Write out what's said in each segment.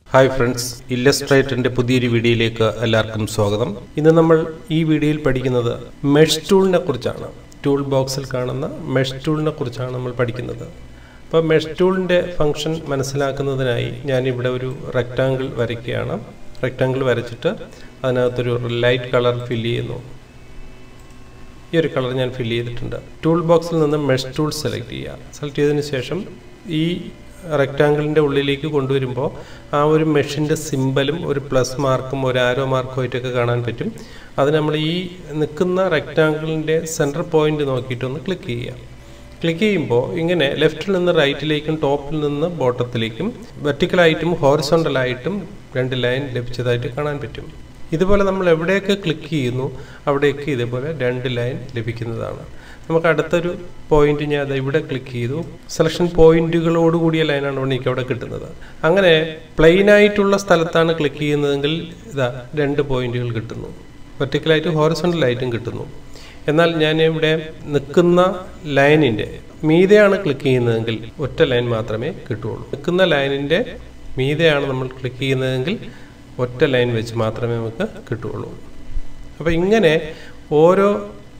hi friends ഇല്ലസ്ട്രേറ്ററിന്റെ പുതിയൊരു വീഡിയോയിലേക്ക് എല്ലാവർക്കും സ്വാഗതം ഇന്ന് നമ്മൾ ഈ വീഡിയോയിൽ പഠിക്കുന്നത് മെഷ് ടൂളിനെ കുറിച്ചാണ് ടൂൾ ബോക്സിൽ കാണുന്ന മെഷ് ടൂളിനെ കുറിച്ചാണ് നമ്മൾ പഠിക്കുന്നത് അപ്പോൾ മെഷ് ടൂളിൻ്റെ ഫംഗ്ഷൻ മനസ്സിലാക്കുന്നതിനായി ഞാനിവിടെ ഒരു റെക്റ്റാങ്കിൾ വരയ്ക്കുകയാണ് റെക്റ്റാങ്കിൾ വരച്ചിട്ട് അതിനകത്തൊരു ലൈറ്റ് കളർ ഫില്ല് ചെയ്യുന്നു ഈ ഒരു കളർ ഞാൻ ഫില്ല് ചെയ്തിട്ടുണ്ട് ടൂൾ ബോക്സിൽ നിന്ന് മെഷ് ടൂൾ സെലക്ട് ചെയ്യുക സെലക്ട് ചെയ്തതിന് ശേഷം ഈ റെക്റ്റാങ്കിളിൻ്റെ ഉള്ളിലേക്ക് കൊണ്ടുവരുമ്പോൾ ആ ഒരു മെഷിൻ്റെ സിമ്പലും ഒരു പ്ലസ് മാർക്കും ഒരു ആരോ മാർക്കും ആയിട്ടൊക്കെ കാണാൻ പറ്റും അത് നമ്മൾ ഈ നിൽക്കുന്ന റെക്റ്റാങ്കിളിൻ്റെ സെൻറ്റർ പോയിന്റ് നോക്കിയിട്ടൊന്ന് ക്ലിക്ക് ചെയ്യുക ക്ലിക്ക് ചെയ്യുമ്പോൾ ഇങ്ങനെ ലെഫ്റ്റിൽ നിന്ന് റൈറ്റിലേക്കും ടോപ്പിൽ നിന്ന് ബോട്ടത്തിലേക്കും വെർട്ടിക്കലായിട്ടും ഹോറിസോണ്ടലായിട്ടും രണ്ട് ലൈൻ ലഭിച്ചതായിട്ട് കാണാൻ പറ്റും ഇതുപോലെ നമ്മൾ എവിടെയൊക്കെ ക്ലിക്ക് ചെയ്യുന്നു അവിടെയൊക്കെ ഇതേപോലെ രണ്ട് ലൈൻ ലഭിക്കുന്നതാണ് നമുക്ക് അടുത്തൊരു പോയിന്റ് ഞാൻ അത് ഇവിടെ ക്ലിക്ക് ചെയ്തു സെലക്ഷൻ പോയിന്റുകളോട് കൂടിയ ലൈനാണ് എനിക്ക് അവിടെ കിട്ടുന്നത് അങ്ങനെ പ്ലെയിൻ ആയിട്ടുള്ള സ്ഥലത്താണ് ക്ലിക്ക് ചെയ്യുന്നതെങ്കിൽ ഇതാ രണ്ട് പോയിന്റുകൾ കിട്ടുന്നു വെർട്ടിക്കലായിട്ടും ഹോറിസോണ്ടലായിട്ടും കിട്ടുന്നു എന്നാൽ ഞാൻ ഇവിടെ നിൽക്കുന്ന ലൈനിൻ്റെ മീതെയാണ് ക്ലിക്ക് ചെയ്യുന്നതെങ്കിൽ ഒറ്റ ലൈൻ മാത്രമേ കിട്ടുകയുള്ളൂ നിൽക്കുന്ന ലൈനിൻ്റെ മീതെയാണ് നമ്മൾ ക്ലിക്ക് ചെയ്യുന്നതെങ്കിൽ ഒറ്റ ലൈൻ വെച്ച് മാത്രമേ നമുക്ക് കിട്ടുകയുള്ളൂ അപ്പോൾ ഇങ്ങനെ ഓരോ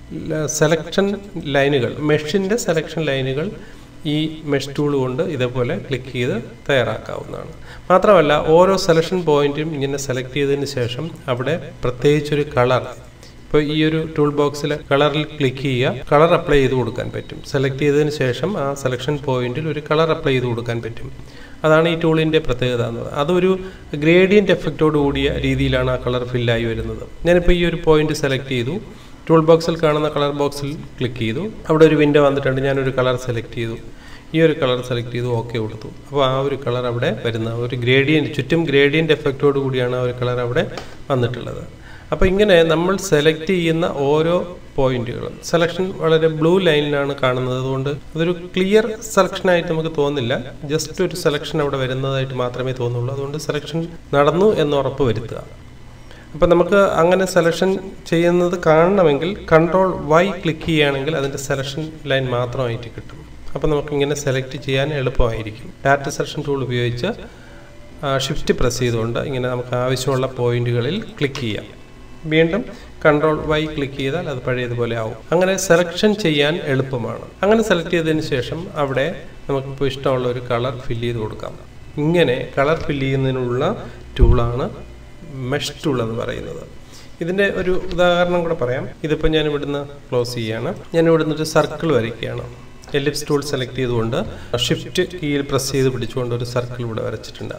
സെലക്ഷൻ ലൈനുകൾ മെഷിൻ്റെ സെലക്ഷൻ ലൈനുകൾ ഈ മെഷ് ടൂൾ കൊണ്ട് ഇതേപോലെ ക്ലിക്ക് ചെയ്ത് തയ്യാറാക്കാവുന്നതാണ് മാത്രമല്ല ഓരോ സെലക്ഷൻ പോയിന്റും ഇങ്ങനെ സെലക്ട് ചെയ്തതിന് ശേഷം അവിടെ പ്രത്യേകിച്ചൊരു കളർ ഇപ്പോൾ ഈ ഒരു ടൂൾ ബോക്സിൽ കളറിൽ ക്ലിക്ക് ചെയ്യുക കളർ അപ്ലൈ ചെയ്ത് കൊടുക്കാൻ പറ്റും സെലക്ട് ചെയ്തതിന് ശേഷം ആ സെലക്ഷൻ പോയിന്റിൽ ഒരു കളർ അപ്ലൈ ചെയ്ത് കൊടുക്കാൻ പറ്റും അതാണ് ഈ ടൂളിൻ്റെ പ്രത്യേകത എന്നത് അതൊരു ഗ്രേഡിയൻ്റ് എഫക്റ്റോട് കൂടിയ രീതിയിലാണ് ആ കളർ ഫില്ലായി വരുന്നത് ഞാനിപ്പോൾ ഈ ഒരു പോയിന്റ് സെലക്ട് ചെയ്തു ടൂൾ ബോക്സിൽ കാണുന്ന കളർ ബോക്സിൽ ക്ലിക്ക് ചെയ്തു അവിടെ ഒരു വിൻഡോ വന്നിട്ടുണ്ട് ഞാനൊരു കളർ സെലക്ട് ചെയ്തു ഈ ഒരു കളർ സെലക്ട് ചെയ്തു ഓക്കെ കൊടുത്തു അപ്പോൾ ആ ഒരു കളർ അവിടെ വരുന്ന ഒരു ഗ്രേഡിയൻ്റ് ചുറ്റും ഗ്രേഡിയൻ്റ് എഫക്റ്റോട് കൂടിയാണ് ആ ഒരു കളർ അവിടെ വന്നിട്ടുള്ളത് അപ്പോൾ ഇങ്ങനെ നമ്മൾ സെലക്ട് ചെയ്യുന്ന ഓരോ പോയിന്റുകളും സെലക്ഷൻ വളരെ ബ്ലൂ ലൈനിലാണ് കാണുന്നത് അതുകൊണ്ട് അതൊരു ക്ലിയർ സെലക്ഷനായിട്ട് നമുക്ക് തോന്നില്ല ജസ്റ്റ് ഒരു സെലക്ഷൻ അവിടെ വരുന്നതായിട്ട് മാത്രമേ തോന്നുള്ളൂ അതുകൊണ്ട് സെലക്ഷൻ നടന്നു എന്ന് ഉറപ്പ് വരുത്തുക അപ്പോൾ നമുക്ക് അങ്ങനെ സെലക്ഷൻ ചെയ്യുന്നത് കാണണമെങ്കിൽ കൺട്രോൾ വൈ ക്ലിക്ക് ചെയ്യുകയാണെങ്കിൽ അതിൻ്റെ സെലക്ഷൻ ലൈൻ മാത്രമായിട്ട് കിട്ടും അപ്പോൾ നമുക്ക് ഇങ്ങനെ സെലക്ട് ചെയ്യാൻ എളുപ്പമായിരിക്കും ഡാറ്റ സെലക്ഷൻ ടൂൾ ഉപയോഗിച്ച് ഷിഫ്റ്റ് പ്രസ് ചെയ്തുകൊണ്ട് ഇങ്ങനെ നമുക്ക് ആവശ്യമുള്ള പോയിന്റുകളിൽ ക്ലിക്ക് ചെയ്യാം വീണ്ടും കൺട്രോൾ വൈ ക്ലിക്ക് ചെയ്താൽ അത് പഴയതുപോലെ ആവും അങ്ങനെ സെലക്ഷൻ ചെയ്യാൻ എളുപ്പമാണ് അങ്ങനെ സെലക്ട് ചെയ്തതിന് ശേഷം അവിടെ നമുക്കിപ്പോൾ ഇഷ്ടമുള്ള ഒരു കളർ ഫില്ല് ചെയ്ത് കൊടുക്കാം ഇങ്ങനെ കളർ ഫില്ല് ചെയ്യുന്നതിനുള്ള ടൂളാണ് മെഷ് ടൂൾ എന്ന് പറയുന്നത് ഇതിൻ്റെ ഒരു ഉദാഹരണം കൂടെ പറയാം ഇതിപ്പോൾ ഞാൻ ഇവിടുന്ന് ക്ലോസ് ചെയ്യാണ് ഞാൻ ഇവിടുന്ന് ഒരു സർക്കിൾ വരയ്ക്കുകയാണ് എലിപ്സ് ടൂൾ സെലക്ട് ചെയ്തുകൊണ്ട് ഷിഫ്റ്റ് കീയിൽ പ്രസ് ചെയ്ത് പിടിച്ചുകൊണ്ട് ഒരു സർക്കിൾ ഇവിടെ വരച്ചിട്ടുണ്ട്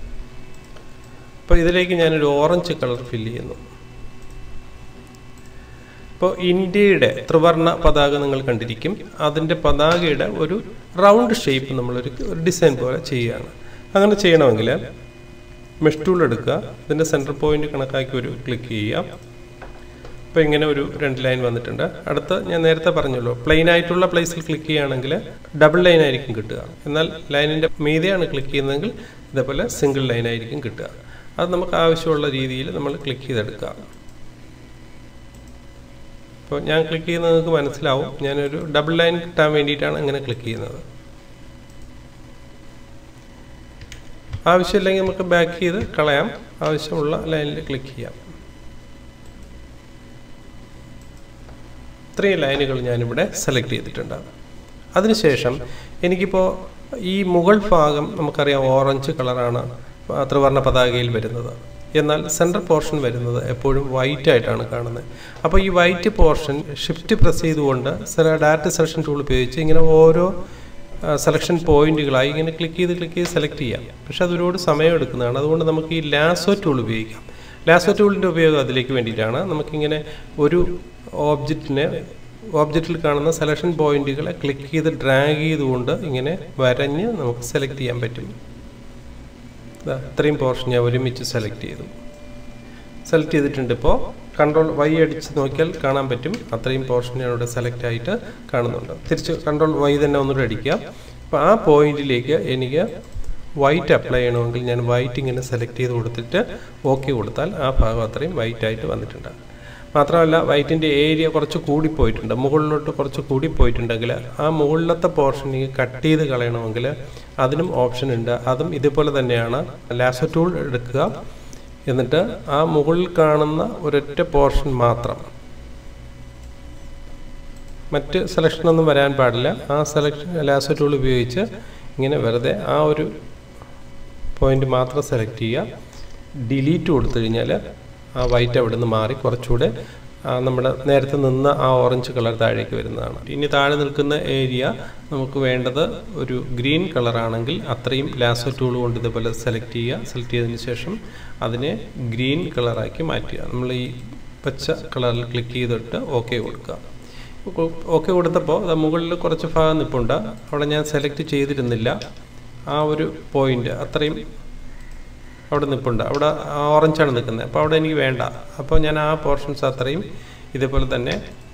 അപ്പോൾ ഇതിലേക്ക് ഞാനൊരു ഓറഞ്ച് കളർ ഫില്ല് ചെയ്യുന്നു ഇപ്പോൾ ഇന്ത്യയുടെ ത്രിവർണ പതാക നിങ്ങൾ കണ്ടിരിക്കും അതിൻ്റെ പതാകയുടെ ഒരു റൗണ്ട് ഷേപ്പ് നമ്മളൊരു ഒരു ഡിസൈൻ പോലെ ചെയ്യുകയാണ് അങ്ങനെ ചെയ്യണമെങ്കിൽ മെഷ് ടൂൾ എടുക്കുക ഇതിൻ്റെ സെൻറ്റർ പോയിന്റ് കണക്കാക്കി ഒരു ക്ലിക്ക് ചെയ്യുക ഇപ്പോൾ ഇങ്ങനെ ഒരു രണ്ട് ലൈൻ വന്നിട്ടുണ്ട് അടുത്ത് ഞാൻ നേരത്തെ പറഞ്ഞല്ലോ പ്ലെയിൻ ആയിട്ടുള്ള പ്ലേസിൽ ക്ലിക്ക് ചെയ്യുകയാണെങ്കിൽ ഡബിൾ ലൈൻ ആയിരിക്കും കിട്ടുക എന്നാൽ ലൈനിൻ്റെ മീതെയാണ് ക്ലിക്ക് ചെയ്യുന്നതെങ്കിൽ ഇതേപോലെ സിംഗിൾ ലൈൻ ആയിരിക്കും കിട്ടുക അത് നമുക്ക് ആവശ്യമുള്ള രീതിയിൽ നമ്മൾ ക്ലിക്ക് ചെയ്തെടുക്കുക ഇപ്പോൾ ഞാൻ ക്ലിക്ക് ചെയ്യുന്നത് നിങ്ങൾക്ക് മനസ്സിലാവും ഞാനൊരു ഡബിൾ ലൈൻ കിട്ടാൻ വേണ്ടിയിട്ടാണ് ഇങ്ങനെ ക്ലിക്ക് ചെയ്യുന്നത് ആവശ്യമില്ലെങ്കിൽ നമുക്ക് ബാക്ക് ചെയ്ത് കളയാം ആവശ്യമുള്ള ലൈനിൽ ക്ലിക്ക് ചെയ്യാം ഇത്രയും ലൈനുകൾ ഞാനിവിടെ സെലക്ട് ചെയ്തിട്ടുണ്ട് അതിനുശേഷം എനിക്കിപ്പോൾ ഈ മുകൾ ഭാഗം നമുക്കറിയാം ഓറഞ്ച് കളറാണ് ത്രിവർണ്ണ പതാകയിൽ വരുന്നത് എന്നാൽ സെൻട്രൽ പോർഷൻ വരുന്നത് എപ്പോഴും വൈറ്റ് ആയിട്ടാണ് കാണുന്നത് അപ്പോൾ ഈ വൈറ്റ് പോർഷൻ ഷിഫ്റ്റ് പ്രസ് ചെയ്തുകൊണ്ട് ഡയറക്റ്റ് സെലക്ഷൻ ടൂൾ ഉപയോഗിച്ച് ഇങ്ങനെ ഓരോ സെലക്ഷൻ പോയിന്റുകളായി ഇങ്ങനെ ക്ലിക്ക് ചെയ്ത് ക്ലിക്ക് ചെയ്ത് സെലക്ട് ചെയ്യാം പക്ഷെ അത് ഒരുപാട് സമയം എടുക്കുന്നതാണ് അതുകൊണ്ട് നമുക്ക് ഈ ലാസോ ടൂൾ ഉപയോഗിക്കാം ലാസോ ടൂളിൻ്റെ ഉപയോഗം അതിലേക്ക് വേണ്ടിയിട്ടാണ് നമുക്കിങ്ങനെ ഒരു ഓബ്ജക്റ്റിനെ ഓബ്ജക്റ്റിൽ കാണുന്ന സെലക്ഷൻ പോയിന്റുകളെ ക്ലിക്ക് ചെയ്ത് ഡ്രാഗ് ചെയ്തുകൊണ്ട് ഇങ്ങനെ വരഞ്ഞ് നമുക്ക് സെലക്ട് ചെയ്യാൻ പറ്റും ഇത്രയും പോർഷൻ ഞാൻ ഒരുമിച്ച് സെലക്ട് ചെയ്തു സെലക്ട് ചെയ്തിട്ടുണ്ട് ഇപ്പോൾ കൺട്രോൾ വൈ അടിച്ച് നോക്കിയാൽ കാണാൻ പറ്റും അത്രയും പോർഷൻ ഞാൻ ഇവിടെ സെലക്ട് ആയിട്ട് കാണുന്നുണ്ട് തിരിച്ച് കൺട്രോൾ വൈ തന്നെ ഒന്നുകൂടെ അടിക്കുക അപ്പോൾ ആ പോയിന്റിലേക്ക് എനിക്ക് വൈറ്റ് അപ്ലൈ ചെയ്യണമെങ്കിൽ ഞാൻ വൈറ്റ് ഇങ്ങനെ സെലക്ട് ചെയ്ത് കൊടുത്തിട്ട് ഓക്കെ കൊടുത്താൽ ആ ഭാഗം അത്രയും വൈറ്റ് ആയിട്ട് വന്നിട്ടുണ്ട് മാത്രമല്ല വൈറ്റിൻ്റെ ഏരിയ കുറച്ച് കൂടിപ്പോയിട്ടുണ്ട് മുകളിലോട്ട് കുറച്ച് കൂടിപ്പോയിട്ടുണ്ടെങ്കിൽ ആ മുകളിലത്തെ പോർഷൻ ഈ കട്ട് ചെയ്ത് കളയണമെങ്കിൽ അതിനും ഓപ്ഷൻ ഉണ്ട് അതും ഇതുപോലെ തന്നെയാണ് ലാസോ ടൂൾ എടുക്കുക എന്നിട്ട് ആ മുകളിൽ കാണുന്ന ഒരൊറ്റ പോർഷൻ മാത്രം മറ്റ് സെലക്ഷനൊന്നും വരാൻ പാടില്ല ആ സെലക്ഷൻ ലാസോ ടൂൾ ഉപയോഗിച്ച് ഇങ്ങനെ വെറുതെ ആ ഒരു പോയിന്റ് മാത്രം സെലക്ട് ചെയ്യുക ഡിലീറ്റ് കൊടുത്തു കഴിഞ്ഞാൽ ആ വൈറ്റ് അവിടെ നിന്ന് മാറി കുറച്ചുകൂടെ നമ്മുടെ നേരത്തെ നിന്ന് ആ ഓറഞ്ച് കളർ താഴേക്ക് വരുന്നതാണ് ഇനി താഴെ നിൽക്കുന്ന ഏരിയ നമുക്ക് വേണ്ടത് ഒരു ഗ്രീൻ കളറാണെങ്കിൽ അത്രയും ലാസോ ടൂൾ കൊണ്ട് ഇതുപോലെ സെലക്ട് ചെയ്യുക സെലക്ട് ചെയ്തതിന് ശേഷം അതിനെ ഗ്രീൻ കളറാക്കി മാറ്റുക നമ്മൾ ഈ പച്ച കളറിൽ ക്ലിക്ക് ചെയ്തിട്ട് ഓക്കെ കൊടുക്കുക ഓക്കെ കൊടുത്തപ്പോൾ അത് മുകളിൽ കുറച്ച് ഭാഗം നിൽപ്പുണ്ട് അവിടെ ഞാൻ സെലക്ട് ചെയ്തിരുന്നില്ല ആ ഒരു പോയിന്റ് അത്രയും അവിടെ നിൽപ്പുണ്ട് അവിടെ ഓറഞ്ചാണ് നിൽക്കുന്നത് അപ്പോൾ അവിടെ എനിക്ക് വേണ്ട അപ്പോൾ ഞാൻ ആ പോർഷൻസ് അത്രയും ഇതേപോലെ തന്നെ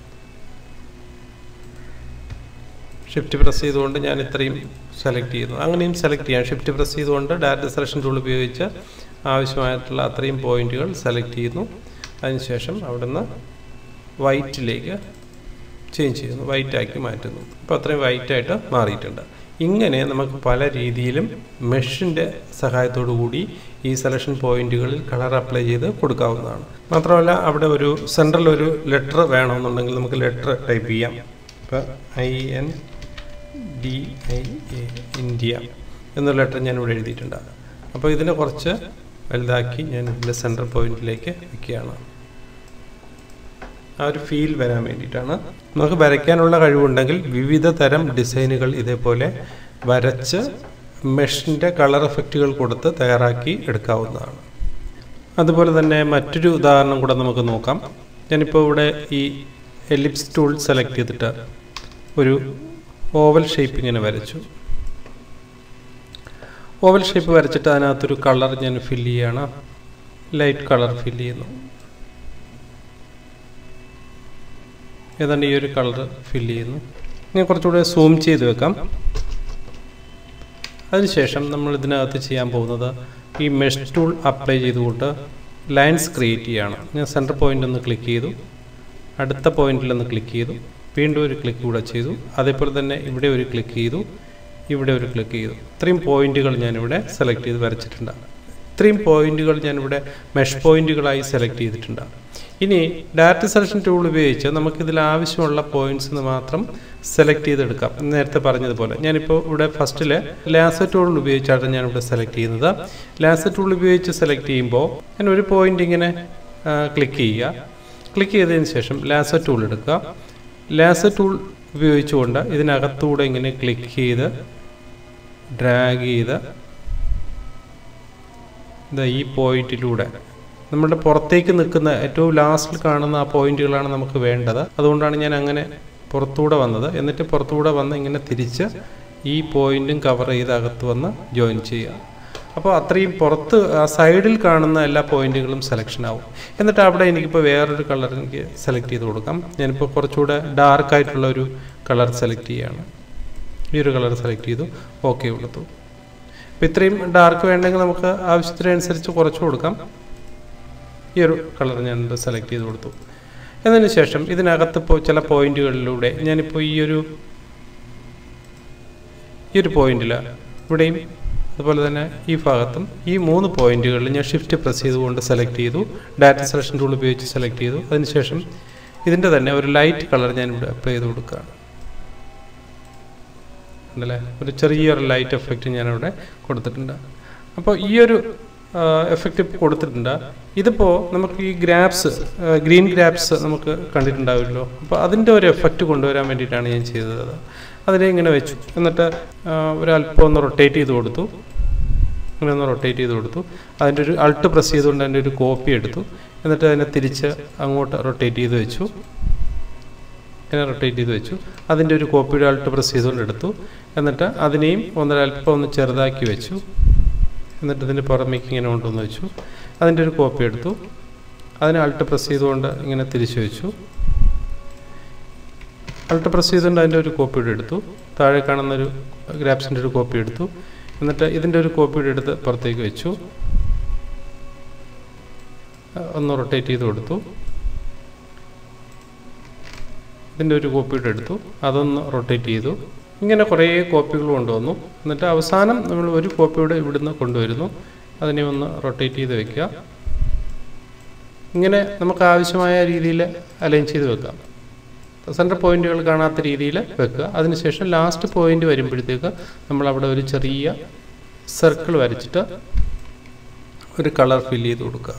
ഷിഫ്റ്റ് പ്രസ് ചെയ്തുകൊണ്ട് ഞാൻ ഇത്രയും സെലക്ട് ചെയ്യുന്നു അങ്ങനെയും സെലക്ട് ചെയ്യാം ഷിഫ്റ്റ് പ്രസ് ചെയ്തുകൊണ്ട് ഡയറക്റ്റ് സെലക്ഷൻ ടൂൾ ഉപയോഗിച്ച് ആവശ്യമായിട്ടുള്ള അത്രയും പോയിന്റുകൾ സെലക്ട് ചെയ്യുന്നു അതിനുശേഷം അവിടുന്ന് വൈറ്റിലേക്ക് ചേഞ്ച് ചെയ്യുന്നു വൈറ്റാക്കി മാറ്റുന്നു അപ്പോൾ അത്രയും വൈറ്റായിട്ട് മാറിയിട്ടുണ്ട് ഇങ്ങനെ നമുക്ക് പല രീതിയിലും മെഷിൻ്റെ സഹായത്തോടു കൂടി ഈ സെലക്ഷൻ പോയിന്റുകളിൽ കളർ അപ്ലൈ ചെയ്ത് കൊടുക്കാവുന്നതാണ് മാത്രമല്ല അവിടെ ഒരു സെൻട്രൽ ഒരു ലെറ്റർ വേണമെന്നുണ്ടെങ്കിൽ നമുക്ക് ലെറ്റർ ടൈപ്പ് ചെയ്യാം ഇപ്പോൾ I N D I A India എന്നൊരു ലെറ്റർ ഞാൻ ഇവിടെ എഴുതിയിട്ടുണ്ട് അപ്പോൾ ഇതിനെ കുറച്ച് വലുതാക്കി ഞാൻ ഇതിൻ്റെ സെൻട്രൽ പോയിന്റിലേക്ക് വയ്ക്കുകയാണ് ആ ഒരു ഫീൽ വരാൻ വേണ്ടിയിട്ടാണ് നമുക്ക് വരയ്ക്കാനുള്ള കഴിവുണ്ടെങ്കിൽ വിവിധ തരം ഡിസൈനുകൾ ഇതേപോലെ വരച്ച് മെഷിൻ്റെ കളർ എഫക്റ്റുകൾ കൊടുത്ത് തയ്യാറാക്കി എടുക്കാവുന്നതാണ് അതുപോലെ തന്നെ മറ്റൊരു ഉദാഹരണം കൂടെ നമുക്ക് നോക്കാം ഞാനിപ്പോൾ ഇവിടെ ഈ എലിപ്സ് ടൂൾ സെലക്ട് ചെയ്തിട്ട് ഒരു ഓവൽ ഷേപ്പ് ഇങ്ങനെ വരച്ചു ഓവൽ ഷേപ്പ് വരച്ചിട്ട് അതിനകത്തൊരു കളർ ഞാൻ ഫില്ല് ചെയ്യാണ് ലൈറ്റ് കളർ ഫില്ല് ചെയ്യുന്നു ഏതാണ്ട് ഈ ഒരു കളർ ഫില്ല് ചെയ്യുന്നു ഇനി കുറച്ചുകൂടെ സൂം ചെയ്ത് വെക്കാം അതിനുശേഷം നമ്മൾ ഇതിനകത്ത് ചെയ്യാൻ പോകുന്നത് ഈ മെഷ് ടൂൾ അപ്ലൈ ചെയ്തുകൊണ്ട് ലൈൻസ് ക്രിയേറ്റ് ചെയ്യാണ് ഞാൻ സെൻറ്റർ പോയിന്റ് ഒന്ന് ക്ലിക്ക് ചെയ്തു അടുത്ത പോയിന്റിൽ ഒന്ന് ക്ലിക്ക് ചെയ്തു വീണ്ടും ഒരു ക്ലിക്ക് കൂടെ ചെയ്തു അതേപോലെ തന്നെ ഇവിടെ ഒരു ക്ലിക്ക് ചെയ്തു ഇവിടെ ഒരു ക്ലിക്ക് ചെയ്തു ഇത്രയും പോയിന്റുകൾ ഞാനിവിടെ സെലക്ട് ചെയ്ത് വരച്ചിട്ടുണ്ട് ഇത്രയും പോയിന്റുകൾ ഞാനിവിടെ മെഷ് പോയിന്റുകളായി സെലക്ട് ചെയ്തിട്ടുണ്ട് ഇനി ഡയറക്റ്റ് സെലക്ഷൻ ടൂൾ ഉപയോഗിച്ച് നമുക്കിതിൽ ആവശ്യമുള്ള പോയിന്റ്സ് മാത്രം സെലക്ട് ചെയ്തെടുക്കാം നേരത്തെ പറഞ്ഞതുപോലെ ഞാനിപ്പോൾ ഇവിടെ ഫസ്റ്റിൽ ലാസർ ടൂൾ ഉപയോഗിച്ചാണ് ഞാനിവിടെ സെലക്ട് ചെയ്യുന്നത് ലാസർ ടൂൾ ഉപയോഗിച്ച് സെലക്ട് ചെയ്യുമ്പോൾ ഞാൻ ഒരു പോയിന്റ് ഇങ്ങനെ ക്ലിക്ക് ചെയ്യുക ക്ലിക്ക് ചെയ്തതിന് ശേഷം ലാസർ ടൂൾ എടുക്കുക ലാസർ ടൂൾ ഉപയോഗിച്ചുകൊണ്ട് ഇതിനകത്തൂടെ ഇങ്ങനെ ക്ലിക്ക് ചെയ്ത് ഡ്രാഗ് ചെയ്ത് ഇതാ ഈ പോയിന്റിലൂടെ നമ്മുടെ പുറത്തേക്ക് നിൽക്കുന്ന ഏറ്റവും ലാസ്റ്റിൽ കാണുന്ന ആ പോയിന്റുകളാണ് നമുക്ക് വേണ്ടത് അതുകൊണ്ടാണ് ഞാൻ അങ്ങനെ പുറത്തൂടെ വന്നത് എന്നിട്ട് പുറത്തൂടെ വന്ന് ഇങ്ങനെ തിരിച്ച് ഈ പോയിന്റും കവർ ചെയ്ത് അകത്ത് വന്ന് ജോയിൻ ചെയ്യുക അപ്പോൾ അത്രയും പുറത്ത് ആ സൈഡിൽ കാണുന്ന എല്ലാ പോയിന്റുകളും സെലക്ഷൻ ആവും എന്നിട്ട് അവിടെ എനിക്കിപ്പോൾ വേറൊരു കളർ എനിക്ക് സെലക്ട് ചെയ്ത് കൊടുക്കാം ഞാനിപ്പോൾ കുറച്ചുകൂടെ ഡാർക്ക് ആയിട്ടുള്ള ഒരു കളർ സെലക്ട് ചെയ്യുകയാണ് ഈ ഒരു കളർ സെലക്ട് ചെയ്തു ഓക്കെ കൊടുത്തു അപ്പോൾ ഇത്രയും ഡാർക്ക് വേണ്ടെങ്കിൽ നമുക്ക് ആവശ്യത്തിനനുസരിച്ച് കുറച്ച് കൊടുക്കാം ഈ ഒരു കളർ ഞാൻ സെലക്ട് ചെയ്ത് കൊടുത്തു എന്നതിന് ശേഷം ഇതിനകത്ത് ഇപ്പോൾ ചില പോയിന്റുകളിലൂടെ ഞാനിപ്പോൾ ഈ ഒരു ഈ ഒരു പോയിന്റിൽ ഇവിടെയും അതുപോലെ തന്നെ ഈ ഭാഗത്തും ഈ മൂന്ന് പോയിന്റുകളിൽ ഞാൻ ഷിഫ്റ്റ് പ്രസ് ചെയ്തുകൊണ്ട് സെലക്ട് ചെയ്തു ഡാറ്റ സെലക്ഷൻ ടൂൾ ഉപയോഗിച്ച് സെലക്ട് ചെയ്തു അതിനുശേഷം ഇതിൻ്റെ തന്നെ ഒരു ലൈറ്റ് കളർ ഞാൻ ഇവിടെ അപ്ലൈ ചെയ്ത് കൊടുക്കുകയാണ് ഉണ്ടല്ലേ ഒരു ചെറിയൊരു ലൈറ്റ് എഫക്റ്റ് ഞാനിവിടെ കൊടുത്തിട്ടുണ്ട് അപ്പോൾ ഈ ഒരു എഫക്റ്റ് കൊടുത്തിട്ടുണ്ട് ഇതിപ്പോൾ നമുക്ക് ഈ ഗ്രാപ്സ് ഗ്രീൻ ഗ്രാപ്സ് നമുക്ക് കണ്ടിട്ടുണ്ടാവുമല്ലോ അപ്പോൾ അതിൻ്റെ ഒരു എഫക്റ്റ് കൊണ്ടുവരാൻ വേണ്ടിയിട്ടാണ് ഞാൻ ചെയ്തത് അതിനെ ഇങ്ങനെ വെച്ചു എന്നിട്ട് ഒരല്പം ഒന്ന് റൊട്ടേറ്റ് ചെയ്ത് കൊടുത്തു അങ്ങനെ ഒന്ന് റൊട്ടേറ്റ് ചെയ്ത് കൊടുത്തു അതിൻ്റെ ഒരു അൾട്ട് പ്രസ് ചെയ്തുകൊണ്ട് അതിൻ്റെ ഒരു കോപ്പി എടുത്തു എന്നിട്ട് അതിനെ തിരിച്ച് അങ്ങോട്ട് റൊട്ടേറ്റ് ചെയ്ത് വെച്ചു ഇങ്ങനെ റൊട്ടേറ്റ് ചെയ്ത് വെച്ചു അതിൻ്റെ ഒരു കോപ്പിയുടെ അൾട്ട് പ്രസ് ചെയ്തുകൊണ്ട് എടുത്തു എന്നിട്ട് അതിനെയും ഒന്നൊരല്പം ഒന്ന് ചെറുതാക്കി വെച്ചു എന്നിട്ട് ഇതിൻ്റെ പുറമേക്ക് ഇങ്ങനെ കൊണ്ടുവന്ന് വെച്ചു അതിൻ്റെ ഒരു കോപ്പി എടുത്തു അതിനെ അൾട്ട് പ്രസ് ചെയ്തുകൊണ്ട് ഇങ്ങനെ തിരിച്ചു വെച്ചു അൾട്ട് പ്രസ് ചെയ്തുകൊണ്ട് അതിൻ്റെ ഒരു കോപ്പിയുടെ എടുത്തു താഴെ കാണുന്ന ഒരു ഗ്രാപ്സിൻ്റെ ഒരു കോപ്പി എടുത്തു എന്നിട്ട് ഇതിൻ്റെ ഒരു കോപ്പിയുടെ എടുത്ത് പുറത്തേക്ക് വെച്ചു ഒന്ന് റൊട്ടേറ്റ് ചെയ്ത് കൊടുത്തു ഇതിൻ്റെ ഒരു കോപ്പിയുടെ എടുത്തു അതൊന്ന് റൊട്ടേറ്റ് ചെയ്തു ഇങ്ങനെ കുറേ കോപ്പികൾ കൊണ്ടുവന്നു എന്നിട്ട് അവസാനം നമ്മൾ ഒരു കോപ്പിയുടെ ഇവിടുന്ന് കൊണ്ടുവരുന്നു അതിനെ ഒന്ന് റൊട്ടേറ്റ് ചെയ്ത് വെക്കുക ഇങ്ങനെ നമുക്ക് ആവശ്യമായ രീതിയിൽ അലൈൻ ചെയ്ത് വെക്കാം സെൻറ്റർ പോയിന്റുകൾ കാണാത്ത രീതിയിൽ വെക്കുക അതിനുശേഷം ലാസ്റ്റ് പോയിന്റ് വരുമ്പോഴത്തേക്ക് നമ്മൾ അവിടെ ഒരു ചെറിയ സർക്കിൾ വരച്ചിട്ട് ഒരു കളർ ഫില്ല് ചെയ്ത് കൊടുക്കുക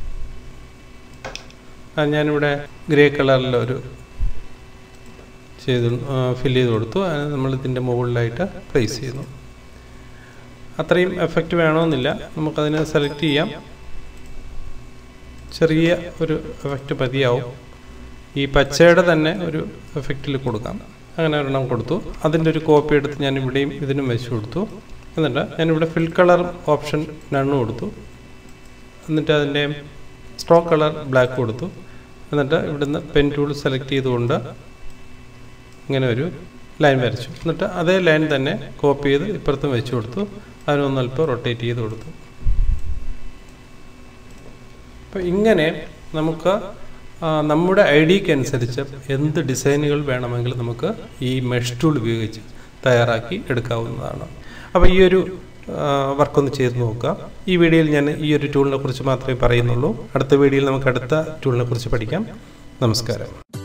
ആ ഞാനിവിടെ ഗ്രേ കളറിൽ ഒരു ചെയ്ത് ഫില്ല് ചെയ്ത് കൊടുത്തു അത് നമ്മൾ ഇതിൻ്റെ മുകളിലായിട്ട് പ്ലേസ് ചെയ്യുന്നു അത്രയും എഫക്റ്റ് വേണമെന്നില്ല നമുക്കതിനെ സെലക്ട് ചെയ്യാം ചെറിയ ഒരു എഫക്റ്റ് മതിയാവും ഈ പച്ചയുടെ തന്നെ ഒരു എഫക്റ്റിൽ കൊടുക്കാം അങ്ങനെ ഒരെണ്ണം കൊടുത്തു അതിൻ്റെ ഒരു കോപ്പി എടുത്ത് ഞാൻ ഇവിടെയും ഇതിനും വെച്ച് കൊടുത്തു എന്നിട്ട് ഞാനിവിടെ ഫിൽ കളർ ഓപ്ഷൻ നണ്ണ് കൊടുത്തു എന്നിട്ട് അതിൻ്റെ സ്ട്രോക്ക് കളർ ബ്ലാക്ക് കൊടുത്തു എന്നിട്ട് ഇവിടുന്ന് പെൻ ടൂൾ സെലക്ട് ചെയ്തുകൊണ്ട് ഇങ്ങനെ ഒരു ലൈൻ വരച്ചു എന്നിട്ട് അതേ ലൈൻ തന്നെ കോപ്പി ചെയ്ത് ഇപ്പുറത്തും വെച്ച് കൊടുത്തു അതിനൊന്ന് അല്പം റൊട്ടേറ്റ് ചെയ്ത് കൊടുത്തു അപ്പോൾ ഇങ്ങനെ നമുക്ക് നമ്മുടെ ഐഡിയക്ക് അനുസരിച്ച് എന്ത് ഡിസൈനുകൾ വേണമെങ്കിലും നമുക്ക് ഈ മെഷ് ടൂൾ ഉപയോഗിച്ച് തയ്യാറാക്കി എടുക്കാവുന്നതാണ് അപ്പോൾ ഈ ഒരു വർക്കൊന്ന് ചെയ്ത് നോക്കുക ഈ വീഡിയോയിൽ ഞാൻ ഈ ഒരു ടൂളിനെ കുറിച്ച് മാത്രമേ പറയുന്നുള്ളൂ അടുത്ത വീഡിയോയിൽ നമുക്ക് അടുത്ത ടൂളിനെ കുറിച്ച് പഠിക്കാം നമസ്കാരം